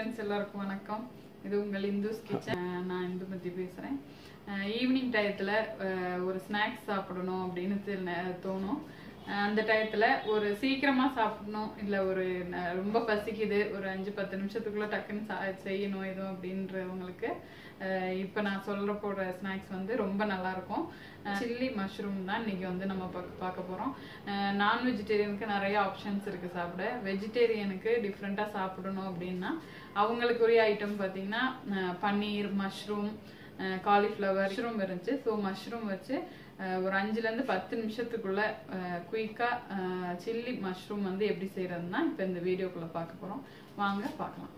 friends எல்லாருக்கும் வணக்கம் இது உங்கள் இந்துஸ் கிச்சன் நான் இந்துமதி பேசுகிறேன் ஈவினிங் டயத்தில் ஒரு ஸ்நாக்ஸ் சாப்பிடணும் அப்படின்னு தெ- தோணும் அஹ் அந்த டயத்தில் ஒரு சீக்கிரமாக சாப்பிடணும் இல்லை ஒரு ந- ரொம்ப பசிக்குது ஒரு அஞ்சு பத்து நிமிஷத்துக்குள்ளே டக்குன்னு சா செய்யணும் எதுவும் அப்படின்றவங்களுக்கு இப்போ நான் சொல்கிற போடுற ஸ்நாக்ஸ் வந்து ரொம்ப நல்லாயிருக்கும் சில்லி மஷ்ரூம் தான் இன்னைக்கு வந்து நம்ம பார்க்க பார்க்க போகிறோம் நான் வெஜிடேரியனுக்கு நிறைய ஆப்ஷன்ஸ் இருக்குது சாப்பிட வெஜிடேரியனுக்கு டிஃப்ரெண்ட்டாக சாப்பிடணும் அப்படின்னா அவங்களுக்குரிய ஐட்டம் பார்த்தீங்கன்னா அஹ் பன்னீர் மஷ்ரூம் காலிஃப்ளவர் மஷ்ரூம் இருந்துச்சு ஸோ மஷ்ரூம் வச்சு அஹ் ஒரு அஞ்சுலேருந்து பத்து நிமிஷத்துக்குள்ள குயிக்காக சில்லி மஷ்ரூம் வந்து எப்படி செய்கிறதுனா இப்போ இந்த வீடியோக்குள்ளே பார்க்க போகிறோம் வாங்க பார்க்கலாம்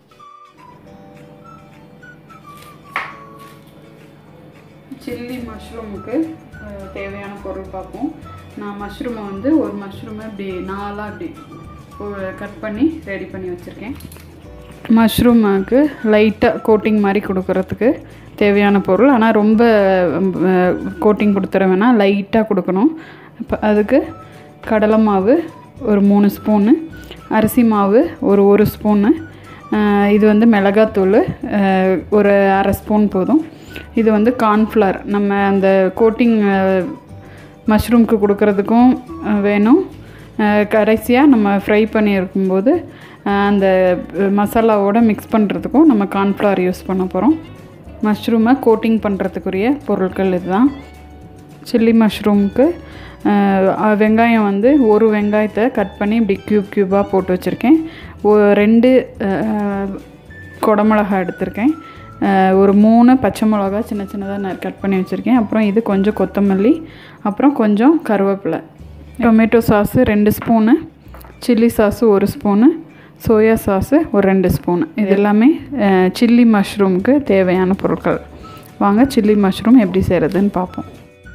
சில்லி மஷ்ரூமுக்கு அஹ், தேவையான பொருள் பார்ப்போம் நான் மஷ்ரூமை வந்து ஒரு மஷ்ரூமை இப்படி நாலாக இப்படி கட் பண்ணி ரெடி பண்ணி வச்சுருக்கேன் மஷ்ரூமுக்கு லைட்டாக கோட்டிங் மாதிரி கொடுக்கறதுக்கு தேவையான பொருள் ஆனால் ரொம்ப கோட்டிங் கொடுத்துற வேணாம் லைட்டாக கொடுக்கணும் இப்போ அதுக்கு கடலை மாவு ஒரு மூணு ஸ்பூனு அரிசி மாவு ஒரு ஒரு ஸ்பூனு அஹ், இது வந்து மிளகாத்தூள் அஹ், ஒரு அரை ஸ்பூன் போதும் இது வந்து கார்ன்ஃப்ளவர் நம்ம அந்த கோட்டிங் மஷ்ரூம்க்கு கொடுக்கறதுக்கும் அஹ், வேணும் கடைசியாக நம்ம ஃப்ரை பண்ணி இருக்கும்போது அஹ், அந்த மசாலாவோட மிக்ஸ் பண்ணுறதுக்கும் நம்ம கார்ன்ஃப்ளவர் யூஸ் பண்ண போகிறோம் மஷ்ரூமை கோட்டிங் பண்ணுறதுக்குரிய பொருட்கள் இதுதான் சில்லி மஷ்ரூமுக்கு அஹ், வெங்காயம் வந்து ஒரு வெங்காயத்தை கட் பண்ணி இப்படி க்யூப் க்யூபாக போட்டு வச்சுருக்கேன் ஒ- ரெண்டு அஹ், குடமிளகா எடுத்திருக்கேன் அஹ், ஒரு மூணு பச்சை மிளகா சின்ன சின்னதாக நான் கட் பண்ணி வச்சுருக்கேன் அப்புறம் இது கொஞ்சம் கொத்தமல்லி அப்புறம் கொஞ்சம் கருவேப்பிலை டொமேட்டோ சாஸு ரெண்டு ஸ்பூனு சில்லி சாஸு ஒரு ஸ்பூனு சோயா சாஸு ஒரு ரெண்டு ஸ்பூனு இது எல்லாமே அஹ், சில்லி மஷ்ரூமுக்கு தேவையான பொருட்கள் வாங்க சில்லி மஷ்ரூம் எப்படி செய்கிறதுன்னு பார்ப்போம்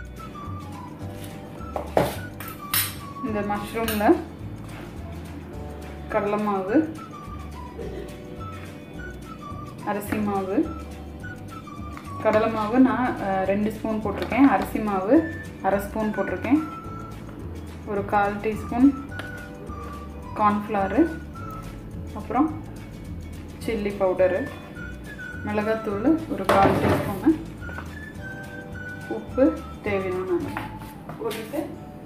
இந்த மஷ்ரூமில் கடலை மாவு அரிசி மாவு கடலை மாவு நான் அஹ், ரெண்டு ஸ்பூன் போட்டிருக்கேன் அரிசி மாவு அரை ஸ்பூன் போட்டிருக்கேன் ஒரு கால் டீஸ்பூன் கார்ன்ஃப்ளவரு அப்புறம் சில்லி பவுடரு மிளகாத்தூள் ஒரு கால் டீஸ்பூனு உப்பு தேவையான அளவு போட்டுட்டு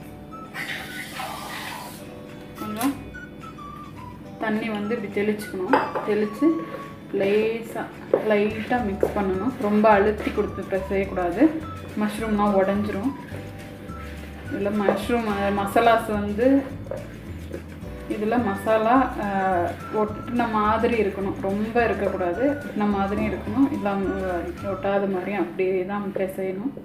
கொஞ்சம் தண்ணி வந்து இப்படி தெளிச்சுக்கணும் தெளித்து லேசாக லைட்டாக மிக்ஸ் பண்ணணும் ரொம்ப அழுத்தி கொடுத்து press செய்யக்கூடாது மஷ்ரூம்னா உடஞ்சிரும் இதில் மஷ்ரூம் மசாலாஸ் வந்து இதில் மசாலா அஹ், ஒட்டின மாதிரி இருக்கணும் ரொம்ப இருக்கக்கூடாது ஒட்டின மாதிரி இருக்கணும் இல்லாமல் ஒட்டாத மாதிரி அப்படியே தான் பிசையணும்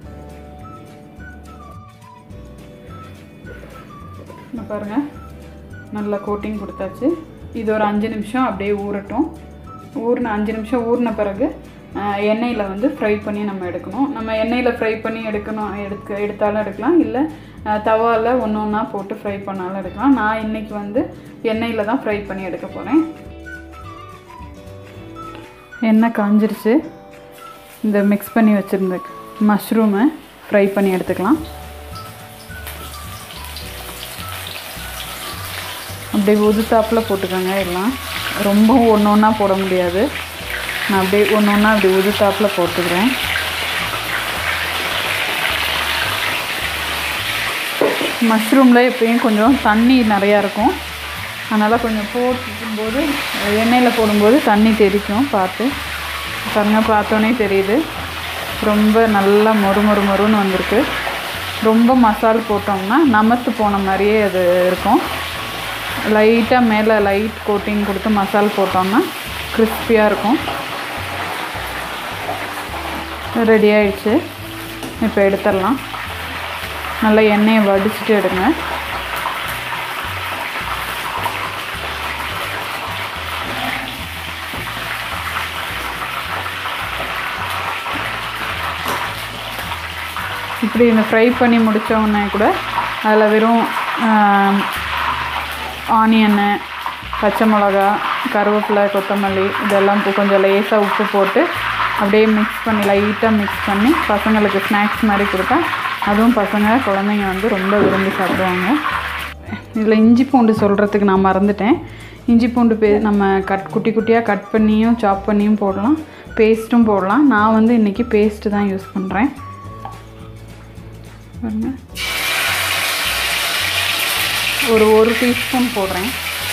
இங்க பாருங்க நல்லா கோட்டிங் கொடுத்தாச்சு இது ஒரு அஞ்சு நிமிஷம் அப்படியே ஊறட்டும் ஊறின அஞ்சு நிமிஷம் ஊறின பிறகு எண்ணெயில் வந்து ஃப்ரை பண்ணி நம்ம எடுக்கணும் நம்ம எண்ணெயில் ஃப்ரை பண்ணி எடுக்கணும் எடுக்க எடுத்தாலும் எடுக்கலாம் இல்லை தவாவில் ஒன்று ஒன்றா போட்டு ஃப்ரை பண்ணாலும் எடுக்கலாம் நான் இன்றைக்கி வந்து எண்ணெயில் தான் ஃப்ரை பண்ணி எடுக்க போகிறேன் எண்ணெய் காஞ்சிருச்சு இந்த மிக்ஸ் பண்ணி வச்சுருந்த மஷ்ரூமை ஃப்ரை பண்ணி எடுத்துக்கலாம் அப்படியே உதுத்தாப்பில் போட்டுக்கோங்க எல்லாம் ரொம்ப ஒன்று ஒன்றா போட முடியாது நான் அப்படியே ஒன்று ஒன்றா அப்படி உதுத்தாப்பில் போட்டுக்கிறேன் மஷ்ரூமில் எப்பயும் கொஞ்சம் தண்ணி நிறையா இருக்கும் அதனால் கொஞ்சம் போட்டுக்கும்போது எண்ணெயில் போடும்போது தண்ணி தெரிக்கும் பார்த்து பாருங்க பார்த்தோன்னே தெரியுது ரொம்ப நல்லா மொறு மொறு மொறுன்னு வந்திருக்கு ரொம்ப மசால் போட்டோம்னா நமத்து போன மாதிரியே அது இருக்கும் லைட்டாக மேலே லைட் கோட்டிங் கொடுத்து மசால் போட்டோம்னா கிறிஸ்பியாக இருக்கும் ரெடி ஆயிடுச்சு இப்போ எடுத்துடலாம் நல்லா எண்ணெயை வடிச்சிட்டு எடுங்க இப்படி இந்த ஃப்ரை பண்ணி முடிச்ச உடனே கூட அதில் வெறும் ஆனியனு பச்சை மிளகா கருவேப்பிலை கொத்தமல்லி இதெல்லாம் இப்போ கொஞ்சம் லேசாக உப்பு போட்டு அப்படியே மிக்ஸ் பண்ணி லைட்டாக மிக்ஸ் பண்ணி பசங்களுக்கு ஸ்நாக்ஸ் மாதிரி கொடுத்தா அதுவும் பசங்க குழந்தைங்க வந்து ரொம்ப விரும்பி சாப்பிடுவாங்க இதில் இஞ்சி பூண்டு சொல்கிறதுக்கு நான் மறந்துட்டேன் இஞ்சி பூண்டு பே நம்ம கட் குட்டி குட்டியாக கட் பண்ணியும் சாப் பண்ணியும் போடலாம் பேஸ்ட்டும் போடலாம் நான் வந்து இன்றைக்கி பேஸ்ட்டு தான் யூஸ் பண்ணுறேன் பாருங்க ஒரு ஒரு டீஸ்பூன் போடுறேன்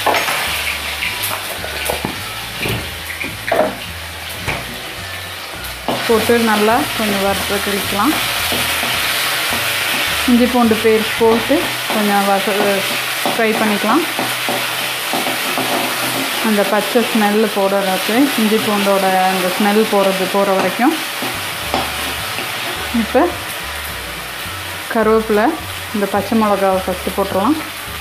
போட்டு நல்லா கொஞ்சம் வறுத்து கழிக்கலாம் இஞ்சி பூண்டு பேஸ்ட் போட்டு கொஞ்சம் வச ஃப்ரை பண்ணிக்கலாம் அந்த பச்சை ஸ்மெல் போடுறதுக்கு இஞ்சி பூண்டோட அந்த ஸ்மெல் போகிறது போகிற வரைக்கும் இப்போ கருவேப்பிலை இந்த பச்சை மிளகாவை ஃபஸ்ட்டு போட்டுடலாம்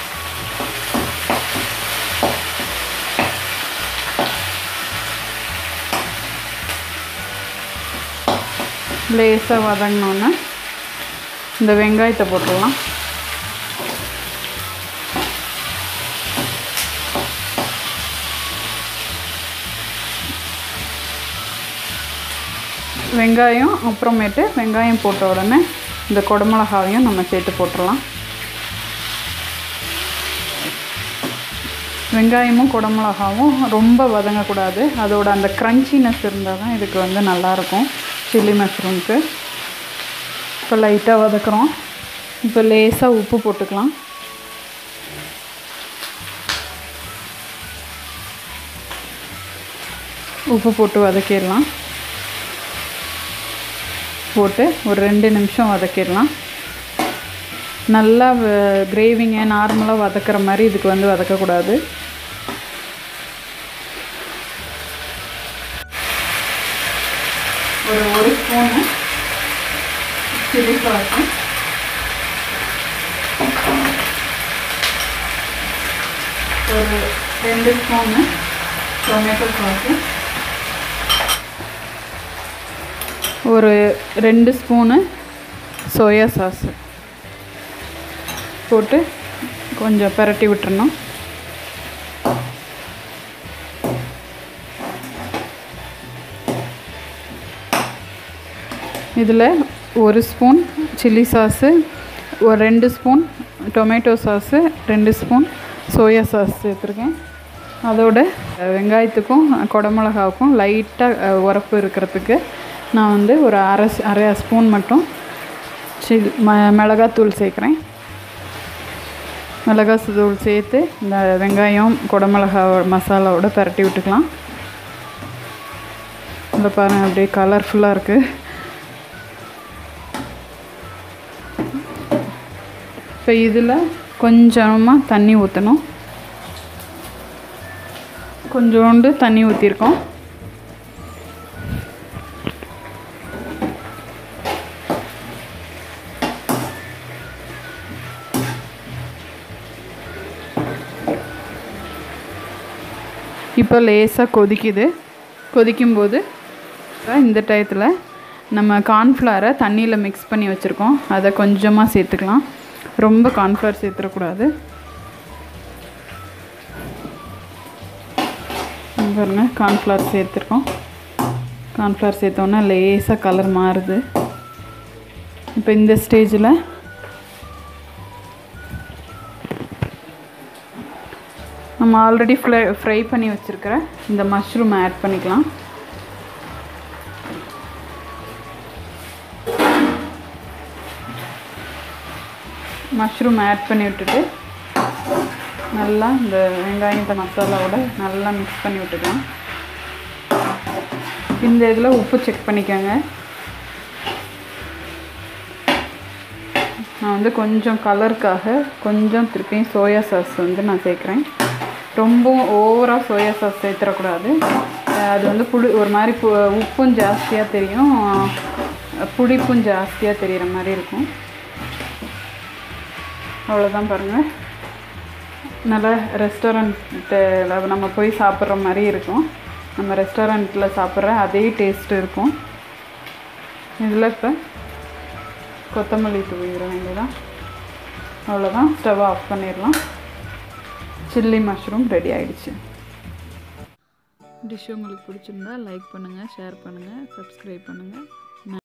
லேசாக வதங்கினோன்னே இந்த வெங்காயத்தை போட்டுடலாம் வெங்காயம் அப்புறமேட்டு வெங்காயம் போட்ட உடனே இந்த குடமிளகாவையும் நம்ம சேர்த்து போட்டுடலாம் வெங்காயமும் குடமிளகாவும் ரொம்ப வதங்கக்கூடாது அதோட அந்த க்ரன்ச்சினஸ் இருந்தால் தான் இதுக்கு வந்து நல்லாயிருக்கும் சில்லி மஷ்ரூம்க்கு இப்போ லைட்டாக வதக்குறோம் இப்போ லேசாக உப்பு போட்டுக்கலாம் உப்பு போட்டு வதக்கிடலாம் போட்டு ஒரு ரெண்டு நிமிஷம் வதக்கிடலாம் நல்லா கிரேவிங்க நார்மலாக வதக்கிற மாதிரி இதுக்கு வந்து வதக்கக்கூடாது ஒரு ஒரு ஸ்பூனு சில்லி சாஸு ஒரு ரெண்டு ஸ்பூனு டொமேட்டோ சாஸு ஒரு ரெண்டு ஸ்பூனு சோயா சாஸு போட்டு கொஞ்சம் பரட்டி விட்டுறணும் இதில் ஒரு ஸ்பூன் சில்லி சாஸு ஒரு ரெண்டு ஸ்பூன் டொமேட்டோ சாஸு ரெண்டு ஸ்பூன் சோயா சாஸ் சேர்த்துருக்கேன் அதோட வெங்காயத்துக்கும் குடமிளகாவுக்கும் லைட்டாக உரப்பு இருக்கிறதுக்கு நான் வந்து ஒரு அரை அரை ஸ்பூன் மட்டும் சில் ம மிளகாத்தூள் சேர்க்குறேன் மிளகாத்தூள் சேர்த்து இந்த வெங்காயம் குடமிளகா மசாலாவோட பரட்டி விட்டுக்கலாம் இதில் பாருங்கள் அப்படியே கலர்ஃபுல்லாக இருக்குது இப்போ இதில் கொஞ்சமாக தண்ணி ஊற்றணும் கொஞ்சோண்டு தண்ணி ஊற்றிருக்கோம் இப்போ லேசாக கொதிக்குது கொதிக்கும்போது இந்த டயத்தில் நம்ம கார்ன்ஃப்ளவரை தண்ணியில் மிக்ஸ் பண்ணி வச்சுருக்கோம் அதை கொஞ்சமாக சேர்த்துக்கலாம் ரொம்ப கார்ன்ஃப்ளவர் சேர்த்துடக்கூடாது பாருங்க கார்ன்ஃப்ளவர் சேர்த்துருக்கோம் கார்ன்ஃப்ளவர் சேர்த்தோன்னே லேசாக கலர் மாறுது இப்போ இந்த ஸ்டேஜில் நம்ம ஆல்ரெடி ஃப்ரை ஃப்ரை பண்ணி வச்சுருக்கிற இந்த மஷ்ரூம் ஆட் பண்ணிக்கலாம் மஷ்ரூம் ஆட் பண்ணி விட்டுட்டு நல்லா இந்த வெங்காயத்தை மசாலாவோட நல்லா மிக்ஸ் பண்ணி விட்டுக்கலாம் இந்த இதில் உப்பு செக் பண்ணிக்கோங்க நான் வந்து கொஞ்சம் கலருக்காக கொஞ்சம் திருப்பியும் சோயா சாஸ் வந்து நான் சேர்க்குறேன் ரொம்ப ஓவராக சோயா சாஸ் சேர்த்துடக்கூடாது அது வந்து புளி ஒரு மாதிரி பு உப்பும் ஜாஸ்தியாக தெரியும் புளிப்பும் ஜாஸ்தியாக தெரிகிற மாதிரி இருக்கும் அவ்வளோதான் பாருங்கள் நல்லா ரெஸ்டாரண்ட்டில் நம்ம போய் சாப்பிட்ற மாதிரி இருக்கும் நம்ம ரெஸ்டாரண்ட்டில் சாப்பிட்ற அதே டேஸ்ட் இருக்கும் இதில் இப்போ கொத்தமல்லி தூவிட வேண்டியதான் அவ்வளோதான் ஸ்டவ் ஆஃப் பண்ணிடலாம் சில்லி மஷ்ரூம் ரெடி ஆயிடுச்சு டிஷ் உங்களுக்கு பிடிச்சிருந்தா லைக் பண்ணுங்கள் ஷேர் பண்ணுங்கள் சப்ஸ்கிரைப் பண்ணுங்கள்